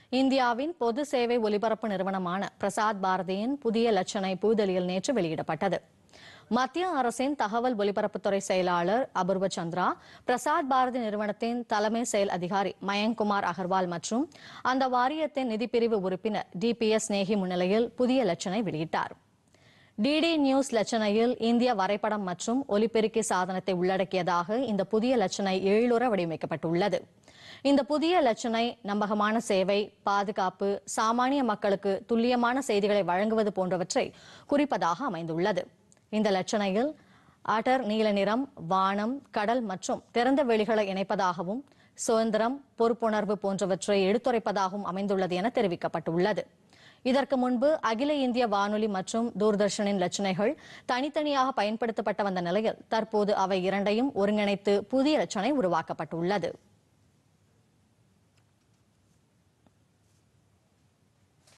இந்தியாவின் பொது சேவை ஒலிபரப்பு நிறுவனமான பிரசாத் பாரதியின் புதிய லட்சணை புதுதில்லியில் நேற்று வெளியிடப்பட்டது மத்திய அரசின் தகவல் ஒலிபரப்புத்துறை செயலாளர் அபூர்வ சந்திரா பிரசாத் பாரதி நிறுவனத்தின் தலைமை செயல் அதிகாரி மயங்க்குமார் அகர்வால் மற்றும் அந்த வாரியத்தின் நிதிப்பிரிவு உறுப்பினர் டிபிஎஸ் நேகி முன்னிலையில் புதிய லட்சணை வெளியிட்டார் டிடி நியூஸ் லட்சணையில் இந்திய வரைபடம் மற்றும் ஒலிபெருக்கி சாதனத்தை உள்ளடக்கியதாக இந்த புதிய லட்சணை ஏழுற வடிவமைக்கப்பட்டுள்ளது இந்த புதிய லட்சணை நம்பகமான சேவை பாதுகாப்பு சாமானிய மக்களுக்கு துல்லியமான செய்திகளை வழங்குவது போன்றவற்றை குறிப்பதாக அமைந்துள்ளது இந்த லட்சணையில் அடர் நீல நிறம் வானம் கடல் மற்றும் திறந்த வெளிகளை இணைப்பதாகவும் சுதந்திரம் பொறுப்புணர்வு போன்றவற்றை எடுத்துரைப்பதாகவும் அமைந்துள்ளது என தெரிவிக்கப்பட்டுள்ளது இதற்கு முன்பு அகில இந்திய வானொலி மற்றும் தூர்தர்ஷனின் லட்சணைகள் தனித்தனியாக பயன்படுத்தப்பட்ட வந்த நிலையில் தற்போது அவை இரண்டையும் ஒருங்கிணைத்து புதிய லட்சணை உருவாக்கப்பட்டுள்ளது